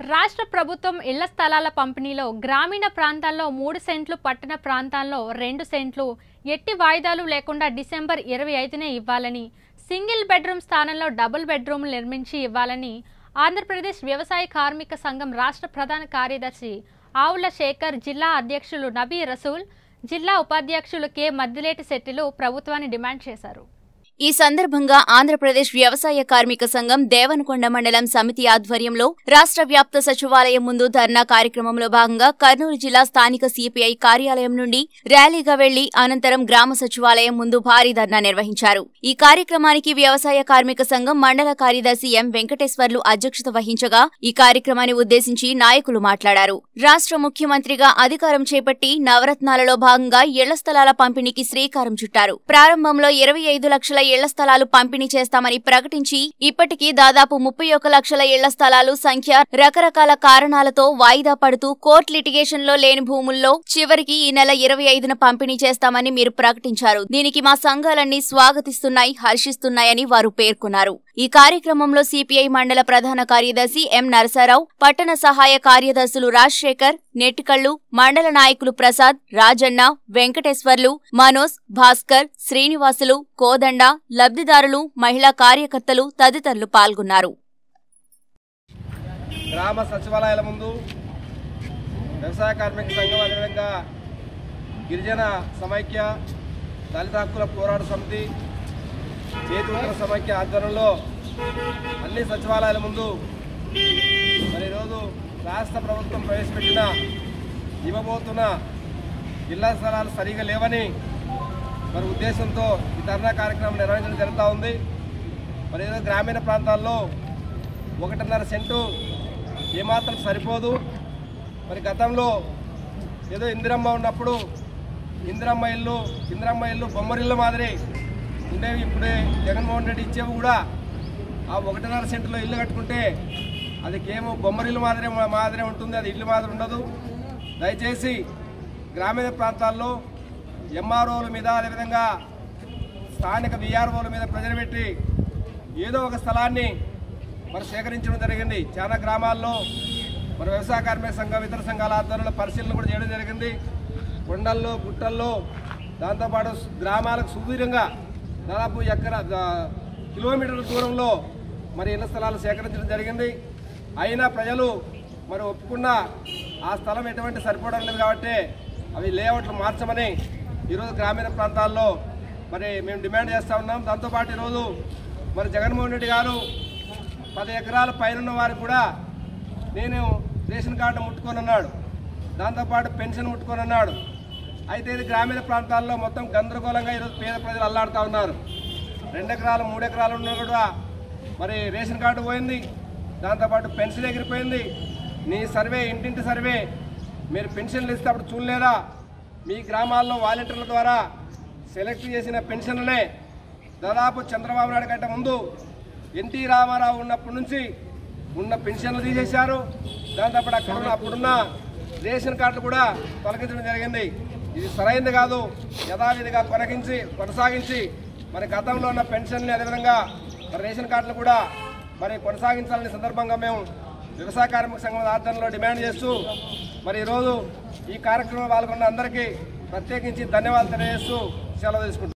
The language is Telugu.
రాష్ట్ర ప్రభుత్వం ఇళ్ల స్థలాల పంపిణీలో గ్రామీణ ప్రాంతాల్లో మూడు సెంట్లు పట్టణ ప్రాంతాల్లో రెండు సెంట్లు ఎట్టి వాయిదాలు లేకుండా డిసెంబర్ ఇరవై ఐదునే ఇవ్వాలని సింగిల్ బెడ్రూమ్ స్థానంలో డబుల్ బెడ్రూమ్ నిర్మించి ఇవ్వాలని ఆంధ్రప్రదేశ్ వ్యవసాయ కార్మిక సంఘం రాష్ట్ర ప్రధాన కార్యదర్శి ఆవుల శేఖర్ జిల్లా అధ్యక్షులు నబీ రసూల్ జిల్లా ఉపాధ్యక్షులు కె మద్దిలేటి శెట్టిలు ప్రభుత్వాన్ని డిమాండ్ చేశారు ఈ సందర్భంగా ఆంధ్రప్రదేశ్ వ్యవసాయ కార్మిక సంఘం దేవనకొండ మండలం సమితి ఆధ్వర్యంలో రాష్ట్ర వ్యాప్త సచివాలయం ముందు ధర్నా కార్యక్రమంలో భాగంగా కర్నూలు జిల్లా స్థానిక సిపిఐ కార్యాలయం నుండి ర్యాలీగా వెళ్లి అనంతరం గ్రామ సచివాలయం ముందు భారీ ధర్నా నిర్వహించారు ఈ కార్యక్రమానికి వ్యవసాయ కార్మిక సంఘం మండల కార్యదర్శి ఎం వెంకటేశ్వర్లు అధ్యక్షత వహించగా ఈ కార్యక్రమాన్ని ఉద్దేశించి నాయకులు మాట్లాడారు రాష్ట్ర ముఖ్యమంత్రిగా అధికారం చేపట్టి నవరత్నాలలో భాగంగా ఇళ్ల స్థలాల పంపిణీకి శ్రీకారం చుట్టారు ప్రారంభంలో ఇరవై ఐదు లక్షల ఇళ్ల స్థలాలు పంపిణీ చేస్తామని ప్రకటించి ఇప్పటికీ దాదాపు ముప్పై ఒక లక్షల ఇళ్ల స్థలాలు సంఖ్య రకరకాల కారణాలతో వాయిదా పడుతూ కోర్టు లిటిగేషన్ లో లేని భూముల్లో చివరికి ఈ నెల ఇరవై ఐదున పంపిణీ చేస్తామని మీరు ప్రకటించారు దీనికి మా సంఘాలన్నీ స్వాగతిస్తున్నాయి హర్షిస్తున్నాయని వారు పేర్కొన్నారు ఈ కార్యక్రమంలో సిపిఐ మండల ప్రధాన కార్యదర్శి ఎం నరసరావు పట్టణ సహాయ కార్యదర్శులు రాజశేఖర్ నెట్టికళ్లు మండల నాయకులు ప్రసాద్ రాజన్న వెంకటేశ్వర్లు మనోజ్ భాస్కర్ శ్రీనివాసులు కోదండ లబ్ధిదారులు మహిళా కార్యకర్తలు తదితరులు పాల్గొన్నారు గ్రామ సచివాలయాల ముందు వ్యవసాయ కార్మిక సంఘం అదేవిధంగా గిరిజన సమైక్య దళిత హక్కుల పోరాట సమితి చేతుల సమైక్య ఆధ్వర్యంలో అన్ని సచివాలయాల ముందు మరి ఈరోజు రాష్ట్ర ప్రభుత్వం ప్రవేశపెట్టిన ఇవ్వబోతున్న ఇళ్ల స్థలాలు సరిగా లేవని మరి ఉద్దేశంతో ఈ ధర్నా కార్యక్రమం నిర్వహించడం జరుగుతూ ఉంది మరి ఏదో గ్రామీణ ప్రాంతాల్లో ఒకటిన్నర సెంటు ఏమాత్రం సరిపోదు మరి గతంలో ఏదో ఇందిరమ్మ ఉన్నప్పుడు ఇందిరమ్మ ఇల్లు ఇందిరమ్మ ఇల్లు బొమ్మరిల్లు మాదిరి ఉండేవి ఇప్పుడే జగన్మోహన్ రెడ్డి ఇచ్చేవి కూడా ఆ ఒకటిన్నర సెంటులో ఇల్లు కట్టుకుంటే అది కేవలం బొమ్మరిల్లు మాదిరి మాదిరి ఉంటుంది అది ఇల్లు మాదిరి ఉండదు దయచేసి గ్రామీణ ప్రాంతాల్లో ఎంఆర్ఓల మీద అదేవిధంగా స్థానిక విఆర్ఓల మీద ప్రజలు పెట్టి ఏదో ఒక స్థలాన్ని మరి సేకరించడం జరిగింది చాలా గ్రామాల్లో మన వ్యవసాయ కార్మిక సంఘం ఇతర సంఘాల ఆధ్వర్యంలో పరిశీలన కూడా చేయడం జరిగింది కొండల్లో గుట్టల్లో దాంతోపాటు గ్రామాలకు సుదీర్ఘంగా దాదాపు ఎకర దా- కిలోమీటర్ల దూరంలో మరి ఇళ్ల స్థలాలు సేకరించడం జరిగింది అయినా ప్రజలు మరి ఒప్పుకున్న ఆ స్థలం ఎటువంటి సరిపోవడం లేదు కాబట్టి అవి లేఅవుట్లు మార్చమని ఈరోజు గ్రామీణ ప్రాంతాల్లో మరి మేము డిమాండ్ చేస్తూ ఉన్నాం దాంతోపాటు ఈరోజు మరి జగన్మోహన్ రెడ్డి గారు పది ఎకరాల పైన వారికి కూడా నేను రేషన్ కార్డు ముట్టుకొని అన్నాడు దాంతోపాటు పెన్షన్ ముట్టుకొని అన్నాడు అయితే ఇది గ్రామీణ ప్రాంతాల్లో మొత్తం గందరగోళంగా ఈరోజు పేద ప్రజలు అల్లాడుతూ ఉన్నారు రెండు ఎకరాలు మూడు ఎకరాలు ఉన్నా కూడా మరి రేషన్ కార్డు పోయింది దాంతోపాటు పెన్షన్ ఎగిరిపోయింది నీ సర్వే ఇంటింటి సర్వే మీరు పెన్షన్లు ఇస్తే అప్పుడు చూడలేదా మీ గ్రామాల్లో వాలంటీర్ల ద్వారా సెలెక్ట్ చేసిన పెన్షన్లనే దాదాపు చంద్రబాబు నాయుడు కంటే ముందు ఎన్టీ రామారావు ఉన్నప్పటి నుంచి ఉన్న పెన్షన్లు తీసేశారు దాంతోపాటు అక్కడ ఉన్న అప్పుడున్న రేషన్ కార్డులు కూడా తొలగించడం జరిగింది ఇది సరైనది కాదు యథావిధిగా కొనగించి కొనసాగించి మరి గతంలో ఉన్న పెన్షన్లు అదేవిధంగా మరి రేషన్ కార్డులు కూడా మరి కొనసాగించాలనే సందర్భంగా మేము వ్యవసాయ కార్మిక సంఘం ఆధ్వర్యంలో డిమాండ్ చేస్తూ మరి ఈరోజు ఈ కార్యక్రమంలో పాల్గొన్న అందరికీ ప్రత్యేకించి ధన్యవాదాలు తెలియజేస్తూ సెలవు తీసుకుంటున్నాం